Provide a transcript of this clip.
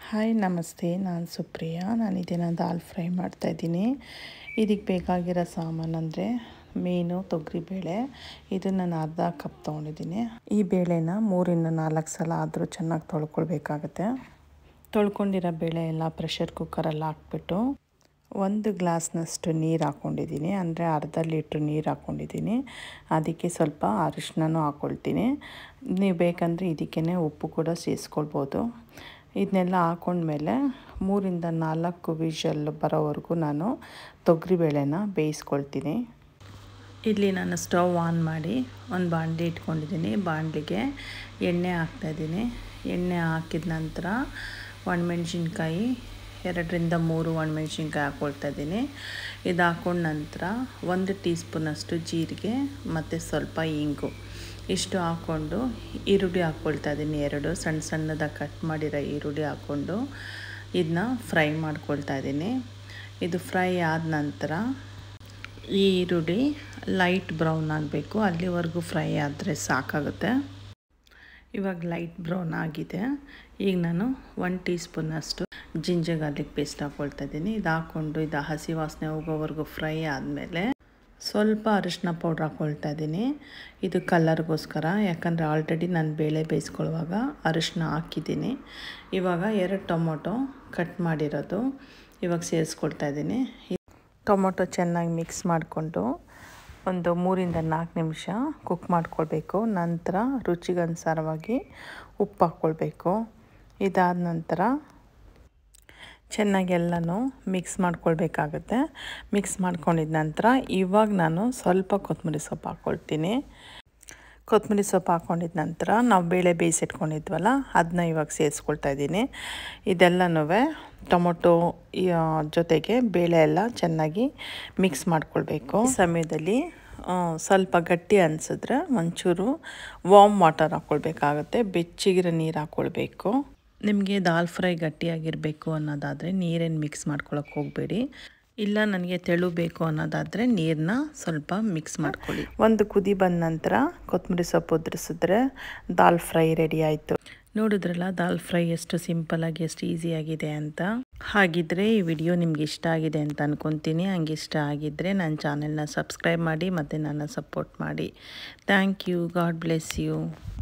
hi ನಮಸ್ತೆ ನಾನು ಸುಪ್ರಿಯಾ ನಾನು ಇದನ್ನು ದಾಲ್ ಫ್ರೈ ಮಾಡ್ತಾಯಿದ್ದೀನಿ ಇದಕ್ಕೆ ಬೇಕಾಗಿರೋ ಸಾಮಾನು ಅಂದರೆ ಮೇನು ತೊಗರಿಬೇಳೆ ಇದು ನಾನು ಅರ್ಧ ಕಪ್ ತೊಗೊಂಡಿದ್ದೀನಿ ಈ ಬೇಳೆನ ಮೂರಿಂದ ನಾಲ್ಕು ಸಲ ಆದರೂ ಚೆನ್ನಾಗಿ ತೊಳ್ಕೊಳ್ಬೇಕಾಗತ್ತೆ ತೊಳ್ಕೊಂಡಿರೋ ಬೇಳೆ ಎಲ್ಲ ಪ್ರೆಷರ್ ಕುಕ್ಕರಲ್ಲಿ ಹಾಕ್ಬಿಟ್ಟು ಒಂದು ಗ್ಲಾಸ್ನಷ್ಟು ನೀರು ಹಾಕ್ಕೊಂಡಿದ್ದೀನಿ ಅಂದರೆ ಅರ್ಧ ಲೀಟ್ರ್ ನೀರು ಹಾಕ್ಕೊಂಡಿದ್ದೀನಿ ಅದಕ್ಕೆ ಸ್ವಲ್ಪ ಅರಿಶಿನೂ ಹಾಕ್ಕೊಳ್ತೀನಿ ನೀವು ಬೇಕಂದರೆ ಇದಕ್ಕೇ ಉಪ್ಪು ಕೂಡ ಸೇರಿಸ್ಕೊಳ್ಬೋದು ಇದನ್ನೆಲ್ಲ ಹಾಕ್ಕೊಂಡ್ಮೇಲೆ ಮೂರಿಂದ ನಾಲ್ಕು ವಿಷಲ್ ಬರೋವರೆಗೂ ನಾನು ತೊಗರಿಬೇಳೆನ ಬೇಯಿಸ್ಕೊಳ್ತೀನಿ ಇಲ್ಲಿ ನಾನು ಸ್ಟವ್ ಆನ್ ಮಾಡಿ ಒಂದು ಬಾಣಲಿ ಇಟ್ಕೊಂಡಿದ್ದೀನಿ ಬಾಣಲಿಗೆ ಎಣ್ಣೆ ಹಾಕ್ತಾಯಿದ್ದೀನಿ ಎಣ್ಣೆ ಹಾಕಿದ ನಂತರ ಒಣಮೆಣ್ಸಿನ್ಕಾಯಿ ಎರಡರಿಂದ ಮೂರು ಒಣಮೆಣ್ಸಿನ್ಕಾಯಿ ಹಾಕ್ಕೊಳ್ತಾ ಇದ್ದೀನಿ ಇದು ಹಾಕ್ಕೊಂಡ ನಂತರ ಒಂದು ಟೀ ಸ್ಪೂನಷ್ಟು ಜೀರಿಗೆ ಮತ್ತು ಸ್ವಲ್ಪ ಇಂಗು ಇಷ್ಟು ಹಾಕ್ಕೊಂಡು ಈರುಳ್ಳಿ ಹಾಕ್ಕೊಳ್ತಾ ಇದ್ದೀನಿ ಎರಡು ಸಣ್ಣ ಸಣ್ಣದಾಗಿ ಕಟ್ ಮಾಡಿರೋ ಈರುಳ್ಳಿ ಹಾಕ್ಕೊಂಡು ಇದನ್ನ ಫ್ರೈ ಮಾಡ್ಕೊಳ್ತಾ ಇದ್ದೀನಿ ಇದು ಫ್ರೈ ಆದ ನಂತರ ಈ ಈರುಳ್ಳಿ ಲೈಟ್ ಬ್ರೌನ್ ಆಗಬೇಕು ಅಲ್ಲಿವರೆಗೂ ಫ್ರೈ ಆದರೆ ಸಾಕಾಗುತ್ತೆ ಇವಾಗ ಲೈಟ್ ಬ್ರೌನ್ ಆಗಿದೆ ಈಗ ನಾನು ಒನ್ ಟೀ ಸ್ಪೂನಷ್ಟು ಜಿಂಜರ್ ಗಾರ್ಲಿಕ್ ಪೇಸ್ಟ್ ಹಾಕ್ಕೊಳ್ತಾ ಇದ್ದೀನಿ ಇದು ಹಾಕ್ಕೊಂಡು ಇದು ಹಸಿ ವಾಸನೆ ಹೋಗೋವರೆಗೂ ಫ್ರೈ ಆದಮೇಲೆ ಸ್ವಲ್ಪ ಅರಿಶಿನ ಪೌಡ್ರ್ ಹಾಕ್ಕೊಳ್ತಾ ಇದ್ದೀನಿ ಇದು ಕಲರ್ಗೋಸ್ಕರ ಯಾಕಂದರೆ ಆಲ್ರೆಡಿ ನಾನು ಬೇಳೆ ಬೇಯಿಸ್ಕೊಳ್ಳುವಾಗ ಅರಿಶಿನ ಹಾಕಿದ್ದೀನಿ ಇವಾಗ ಎರಡು ಟೊಮೊಟೊ ಕಟ್ ಮಾಡಿರೋದು ಇವಾಗ ಸೇರಿಸ್ಕೊಳ್ತಾ ಇದ್ದೀನಿ ಟೊಮೊಟೊ ಚೆನ್ನಾಗಿ ಮಿಕ್ಸ್ ಮಾಡಿಕೊಂಡು ಒಂದು ಮೂರಿಂದ ನಾಲ್ಕು ನಿಮಿಷ ಕುಕ್ ಮಾಡ್ಕೊಳ್ಬೇಕು ನಂತರ ರುಚಿಗನುಸಾರವಾಗಿ ಉಪ್ಪು ಹಾಕ್ಕೊಳ್ಬೇಕು ಇದಾದ ನಂತರ ಚೆನ್ನಾಗಿ ಎಲ್ಲನೂ ಮಿಕ್ಸ್ ಮಾಡ್ಕೊಳ್ಬೇಕಾಗತ್ತೆ ಮಿಕ್ಸ್ ಮಾಡ್ಕೊಂಡಿದ ನಂತರ ಇವಾಗ ನಾನು ಸ್ವಲ್ಪ ಕೊತ್ತಂಬರಿ ಸೊಪ್ಪು ಹಾಕ್ಕೊಳ್ತೀನಿ ಕೊತ್ತಂಬರಿ ಸೊಪ್ಪು ಹಾಕ್ಕೊಂಡಿದ ನಂತರ ನಾವು ಬೇಳೆ ಬೇಯಿಸಿಟ್ಕೊಂಡಿದ್ವಲ್ಲ ಅದನ್ನ ಇವಾಗ ಸೇರಿಸ್ಕೊಳ್ತಾ ಇದ್ದೀನಿ ಇದೆಲ್ಲನೂ ಟೊಮೊಟೊ ಜೊತೆಗೆ ಬೇಳೆ ಎಲ್ಲ ಚೆನ್ನಾಗಿ ಮಿಕ್ಸ್ ಮಾಡ್ಕೊಳ್ಬೇಕು ಈ ಸಮಯದಲ್ಲಿ ಸ್ವಲ್ಪ ಗಟ್ಟಿ ಅನಿಸಿದ್ರೆ ಒಂಚೂರು ವಾಮ್ ವಾಟರ್ ಹಾಕ್ಕೊಳ್ಬೇಕಾಗತ್ತೆ ಬೆಚ್ಚಗಿರೋ ನೀರು ಹಾಕ್ಕೊಳ್ಬೇಕು ನಿಮಗೆ ದಾಲ್ ಫ್ರೈ ಗಟ್ಟಿಯಾಗಿರಬೇಕು ಅನ್ನೋದಾದರೆ ನೀರೇನು ಮಿಕ್ಸ್ ಮಾಡ್ಕೊಳಕ್ಕೆ ಹೋಗಬೇಡಿ ಇಲ್ಲ ನನಗೆ ತೆಳು ಬೇಕು ಅನ್ನೋದಾದರೆ ನೀರನ್ನ ಸ್ವಲ್ಪ ಮಿಕ್ಸ್ ಮಾಡ್ಕೊಳ್ಳಿ ಒಂದು ಕುದಿ ಬಂದ ನಂತರ ಕೊತ್ತಂಬರಿ ಸೊಪ್ಪು ಉದುರಿಸಿದ್ರೆ ದಾಲ್ ಫ್ರೈ ರೆಡಿ ಆಯಿತು ನೋಡಿದ್ರಲ್ಲ ದಾಲ್ ಫ್ರೈ ಎಷ್ಟು ಸಿಂಪಲಾಗಿ ಎಷ್ಟು ಈಸಿಯಾಗಿದೆ ಅಂತ ಹಾಗಿದ್ರೆ ಈ ವಿಡಿಯೋ ನಿಮ್ಗೆ ಇಷ್ಟ ಆಗಿದೆ ಅಂತ ಅನ್ಕೊತೀನಿ ಹಂಗೆ ಇಷ್ಟ ಆಗಿದ್ದರೆ ನನ್ನ ಚಾನೆಲ್ನ ಸಬ್ಸ್ಕ್ರೈಬ್ ಮಾಡಿ ಮತ್ತು ನನ್ನ ಸಪೋರ್ಟ್ ಮಾಡಿ thank you god bless you